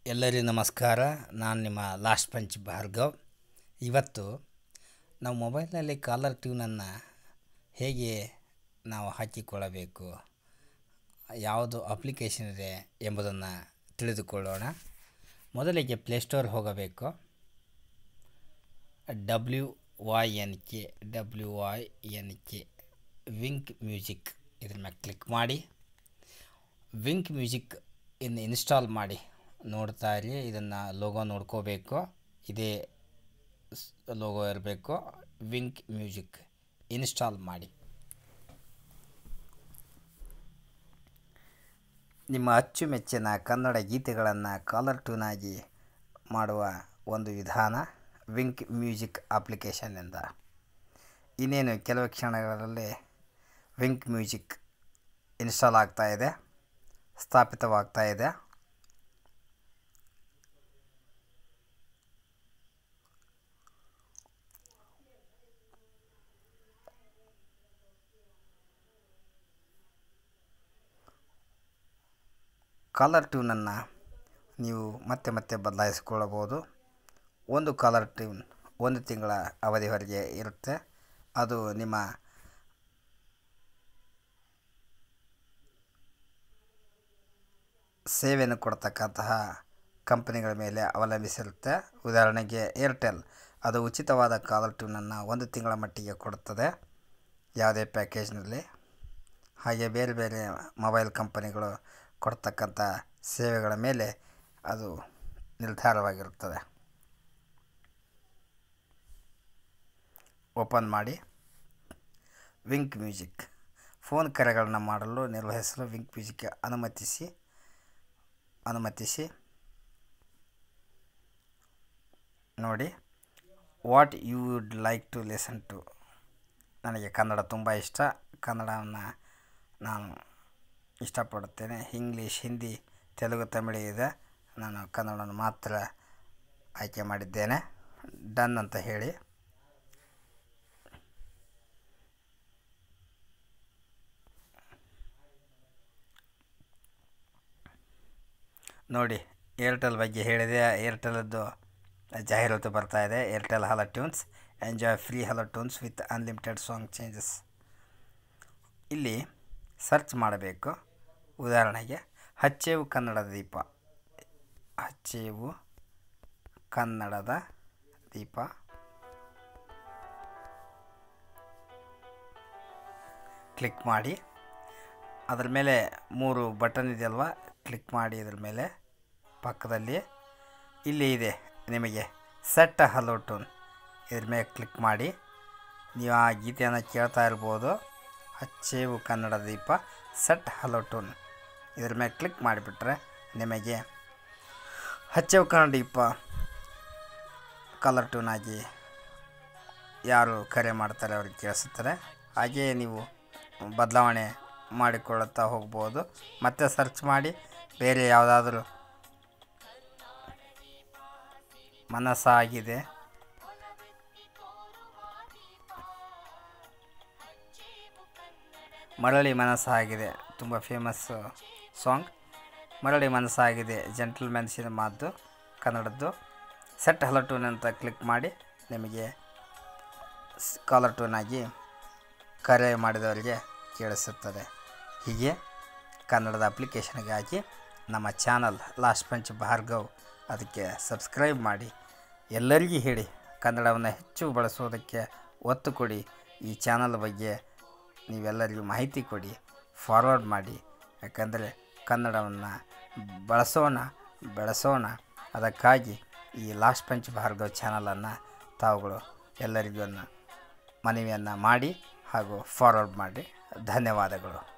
ಎಲ್ಲರಿಗೂ ನಮಸ್ಕಾರ ನಾನು ನಿಮ್ಮ ಲಾಸ್ಟ್ ಪಂಚ್ ಭಾರ್ಗವ್ ಇವತ್ತು ನಾವು ಮೊಬೈಲ್ನಲ್ಲಿ ಕಾಲರ್ ಟ್ಯೂನನ್ನು ಹೇಗೆ ನಾವು ಹಾಕಿಕೊಳ್ಳಬೇಕು ಯಾವುದು ಅಪ್ಲಿಕೇಶನ್ ಇದೆ ಎಂಬುದನ್ನು ತಿಳಿದುಕೊಳ್ಳೋಣ ಮೊದಲಿಗೆ ಪ್ಲೇಸ್ಟೋರ್ ಹೋಗಬೇಕು W Y N K W Y N K Wink music ಇದ್ರ ಮ್ಯಾಗೆ ಕ್ಲಿಕ್ ಮಾಡಿ ವಿಂಕ್ ಮ್ಯೂಸಿಕ್ ಇನ್ನು ಇನ್ಸ್ಟಾಲ್ ಮಾಡಿ ನೋಡ್ತಾ ಇರಿ ಇದನ್ನು ಲೋಗೋ ನೋಡ್ಕೋಬೇಕು ಇದೇ ಲೋಗೋ ಇರಬೇಕು ವಿಂಕ್ ಮ್ಯೂಸಿಕ್ ಇನ್ಸ್ಟಾಲ್ ಮಾಡಿ ನಿಮ್ಮ ಅಚ್ಚುಮೆಚ್ಚಿನ ಕನ್ನಡ ಗೀತೆಗಳನ್ನು ಕಾಲರ್ ಟ್ಯೂನಾಗಿ ಮಾಡುವ ಒಂದು ವಿಧಾನ ವಿಂಕ್ ಮ್ಯೂಸಿಕ್ ಅಪ್ಲಿಕೇಶನ್ನಿಂದ ಇನ್ನೇನು ಕೆಲವು ಕ್ಷಣಗಳಲ್ಲಿ ವಿಂಕ್ ಮ್ಯೂಸಿಕ್ ಇನ್ಸ್ಟಾಲ್ ಆಗ್ತಾ ಇದೆ ಸ್ಥಾಪಿತವಾಗ್ತಾ ಇದೆ ಕಾಲರ್ ಟ್ಯೂನನ್ನು ನೀವು ಮತ್ತೆ ಮತ್ತೆ ಬದಲಾಯಿಸಿಕೊಳ್ಳಬಹುದು ಒಂದು ಕಾಲರ್ ಟ್ಯೂನ್ ಒಂದು ತಿಂಗಳ ಅವಧಿವರೆಗೆ ಇರುತ್ತೆ ಅದು ನಿಮ್ಮ ಸೇವೆಯನ್ನು ಕೊಡ್ತಕ್ಕಂತಹ ಕಂಪನಿಗಳ ಮೇಲೆ ಅವಲಂಬಿಸಿರುತ್ತೆ ಉದಾಹರಣೆಗೆ ಏರ್ಟೆಲ್ ಅದು ಉಚಿತವಾದ ಕಾಲರ್ ಟ್ಯೂನನ್ನು ಒಂದು ತಿಂಗಳ ಮಟ್ಟಿಗೆ ಕೊಡುತ್ತದೆ ಯಾವುದೇ ಪ್ಯಾಕೇಜ್ನಲ್ಲಿ ಹಾಗೆ ಬೇರೆ ಬೇರೆ ಮೊಬೈಲ್ ಕಂಪನಿಗಳು ಕೊಡ್ತಕ್ಕಂಥ ಸೇವೆಗಳ ಮೇಲೆ ಅದು ನಿರ್ಧಾರವಾಗಿರುತ್ತದೆ ಓಪನ್ ಮಾಡಿ ವಿಂಕ್ ಮ್ಯೂಸಿಕ್ ಫೋನ್ ಕರೆಗಳನ್ನು ಮಾಡಲು ನಿರ್ವಹಿಸಲು ವಿಂಕ್ ಮ್ಯೂಸಿಕ್ ಅನುಮತಿಸಿ ಅನುಮತಿಸಿ ನೋಡಿ what you would like to listen to ನನಗೆ ಕನ್ನಡ ತುಂಬ ಇಷ್ಟ ಕನ್ನಡವನ್ನು ನಾನು ಇಷ್ಟಪಡುತ್ತೇನೆ ಇಂಗ್ಲೀಷ್ ಹಿಂದಿ ತೆಲುಗು ತಮಿಳು ಇದೆ ನಾನು ಕನ್ನಡವನ್ನು ಮಾತ್ರ ಆಯ್ಕೆ ಮಾಡಿದ್ದೇನೆ ಡನ್ ಅಂತ ಹೇಳಿ ನೋಡಿ ಏರ್ಟೆಲ್ ಬಗ್ಗೆ ಹೇಳಿದೆ ಏರ್ಟೆಲದ್ದು ಜಾಹೀರಾತು ಬರ್ತಾ ಇದೆ Airtel hello tunes enjoy free hello tunes with unlimited song changes ಇಲ್ಲಿ ಸರ್ಚ್ ಮಾಡಬೇಕು ಉದಾಹರಣೆಗೆ ಹಚ್ಚೇವು ಕನ್ನಡದ ದೀಪ ಹಚ್ಚೇವು ಕನ್ನಡದ ದೀಪ ಕ್ಲಿಕ್ ಮಾಡಿ ಅದರ ಮೇಲೆ ಮೂರು ಬಟನ್ ಇದೆಯಲ್ವ ಕ್ಲಿಕ್ ಮಾಡಿ ಇದ್ರ ಮೇಲೆ ಪಕ್ಕದಲ್ಲಿ ಇಲ್ಲಿ ಇದೆ ನಿಮಗೆ ಸೆಟ್ ಹಲೋ ಟೂನ್ ಇದ್ರ ಮೇಲೆ ಕ್ಲಿಕ್ ಮಾಡಿ ನೀವು ಆ ಗೀತೆಯನ್ನು ಕೇಳ್ತಾ ಇರ್ಬೋದು ಹಚ್ಚೇವು ಕನ್ನಡ ದೀಪ ಸೆಟ್ ಹಲೋ ಟೂನ್ ಇದ್ರ ಮೇಲೆ ಕ್ಲಿಕ್ ಮಾಡಿಬಿಟ್ರೆ ನಿಮಗೆ ಹಚ್ಚೇವು ಕನ್ನಡ ದೀಪ ಕಲರ್ ಟ್ಯೂನ್ ಆಗಿ ಯಾರು ಕರೆ ಮಾಡ್ತಾರೆ ಅವ್ರಿಗೆ ಕೇಳಿಸುತ್ತಾರೆ ಹಾಗೆಯೇ ನೀವು ಬದಲಾವಣೆ ಮಾಡಿಕೊಳ್ಳುತ್ತಾ ಹೋಗ್ಬೋದು ಮತ್ತೆ ಸರ್ಚ್ ಮಾಡಿ ಬೇರೆ ಯಾವುದಾದ್ರೂ ಮನಸ್ಸಾಗಿದೆ ಮರಳಿ ಮನಸ್ಸಾಗಿದೆ ತುಂಬ ಫೇಮಸ್ ಸಾಂಗ್ ಮರಳಿ ಮನಸ್ಸಾಗಿದೆ ಜೆಂಟಲ್ಮೆನ್ ಸಿನಿಮಾದ್ದು ಕನ್ನಡದ್ದು ಸೆಟ್ ಹಲೋ ಟೂನ್ ಅಂತ ಕ್ಲಿಕ್ ಮಾಡಿ ನಿಮಗೆ ಕಾಲರ್ ಟೂನ್ ಆಗಿ ಕರೆ ಮಾಡಿದವರಿಗೆ ಕೇಳಿಸುತ್ತದೆ ಹೀಗೆ ಕನ್ನಡದ ಅಪ್ಲಿಕೇಶನ್ಗಾಗಿ ನಮ್ಮ ಚಾನಲ್ ಲಾಸ್ಟ್ ಪಂಚ್ ಭಾರ್ಗವ್ ಅದಕ್ಕೆ ಸಬ್ಸ್ಕ್ರೈಬ್ ಮಾಡಿ ಎಲ್ಲರಿಗೂ ಹೇಳಿ ಕನ್ನಡವನ್ನು ಹೆಚ್ಚು ಬಳಸೋದಕ್ಕೆ ಒತ್ತು ಕೊಡಿ ಈ ಚಾನಲ್ ಬಗ್ಗೆ ನೀವೆಲ್ಲರಿಗೂ ಮಾಹಿತಿ ಕೊಡಿ ಫಾರ್ವರ್ಡ್ ಮಾಡಿ ಯಾಕಂದರೆ ಕನ್ನಡವನ್ನು ಬಳಸೋಣ ಬೆಳೆಸೋಣ ಅದಕ್ಕಾಗಿ ಈ ಲಾಸ್ಟ್ ಪಂಚ್ ಭಾರ್ಗವ್ ಚಾನಲನ್ನು ತಾವುಗಳು ಎಲ್ಲರಿಗೂ ಮನವಿಯನ್ನು ಮಾಡಿ ಹಾಗೂ ಫಾರ್ವರ್ಡ್ ಮಾಡಿ ಧನ್ಯವಾದಗಳು